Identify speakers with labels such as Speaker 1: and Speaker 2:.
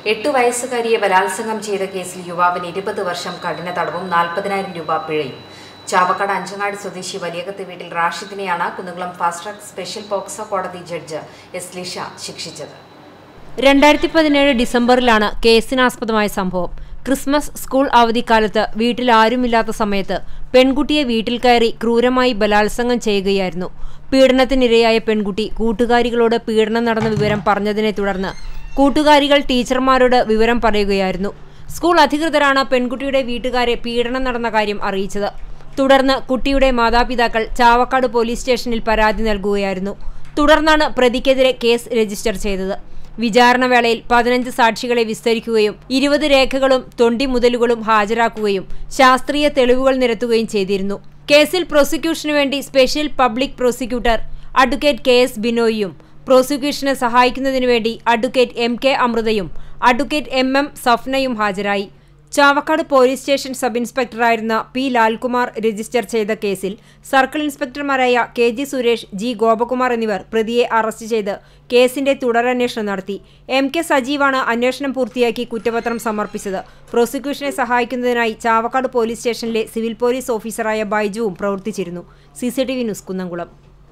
Speaker 1: എട്ടു വയസ്സുകാരിയെ ബലാത്സംഗം ചെയ്ത കേസിൽ യുവാവിന് ഇരുപത് വർഷം കഠിന തടവും നാൽപ്പതിനായിരം രൂപ പിഴയും ചാവക്കാട് അഞ്ചങ്ങാടി സ്വദേശി വലിയകത്ത് വീട്ടിൽ റാഷിദിനെയാണ് Kunnukulam fast track special POCSO കോടതി ജഡ്ജ് എസ് ലിഷ ശിക്ഷിച്ചത്
Speaker 2: രണ്ടായിരത്തി പതിനേഴ് ഡിസംബറിലാണ് കേസിനാസ്പദമായ സംഭവം ക്രിസ്മസ് സ്കൂൾ അവധിക്കാലത്ത് വീട്ടിൽ ആരുമില്ലാത്ത സമയത്ത് പെൺകുട്ടിയെ വീട്ടിൽ കയറി ക്രൂരമായി ബലാത്സംഗം ചെയ്യുകയായിരുന്നു പീഡനത്തിനിരയായ പെൺകുട്ടി കൂട്ടുകാരികളോട് പീഡനം നടന്ന വിവരം പറഞ്ഞതിനെ തുടർന്ന് കൂട്ടുകാരികൾ ടീച്ചർമാരോട് വിവരം പറയുകയായിരുന്നു സ്കൂൾ അധികൃതരാണ് പെൺകുട്ടിയുടെ വീട്ടുകാരെ പീഡനം നടന്ന കാര്യം അറിയിച്ചത് തുടർന്ന് കുട്ടിയുടെ മാതാപിതാക്കൾ ചാവക്കാട് പോലീസ് സ്റ്റേഷനിൽ പരാതി നൽകുകയായിരുന്നു തുടർന്നാണ് പ്രതിക്കെതിരെ കേസ് രജിസ്റ്റർ ചെയ്തത് വിചാരണ വേളയിൽ പതിനഞ്ച് സാക്ഷികളെ വിസ്തരിക്കുകയും ഇരുപത് രേഖകളും തൊണ്ടി മുതലുകളും ഹാജരാക്കുകയും ശാസ്ത്രീയ തെളിവുകൾ നിരത്തുകയും ചെയ്തിരുന്നു കേസിൽ പ്രോസിക്യൂഷനു വേണ്ടി special public prosecutor advocate K S ബിനോയിയും പ്രോസിക്യൂഷനെ സഹായിക്കുന്നതിനു വേണ്ടി അഡ്വക്കേറ്റ് എം കെ അമൃതയും അഡ്വക്കേറ്റ് എം എം സഫ്നയും ഹാജരായി ചാവക്കാട് പോലീസ് സ്റ്റേഷൻ സബ് ഇൻസ്പെക്ടറായിരുന്ന പി ലാൽകുമാർ രജിസ്റ്റർ ചെയ്ത കേസിൽ സർക്കിൾ ഇൻസ്പെക്ടർമാരായ K G Suresh G Gopakumar എന്നിവർ പ്രതിയെ അറസ്റ്റ് ചെയ്ത് കേസിന്റെ തുടരന്വേഷണം നടത്തി എം കെ സജീവാണ് അന്വേഷണം പൂർത്തിയാക്കി കുറ്റപത്രം സമർപ്പിച്ചത് പ്രോസിക്യൂഷനെ സഹായിക്കുന്നതിനായി ചാവക്കാട് പോലീസ് സ്റ്റേഷനിലെ സിവിൽ പോലീസ് ഓഫീസറായ ബൈജുവും പ്രവർത്തിച്ചിരുന്നു സി ന്യൂസ് കുന്നംകുളം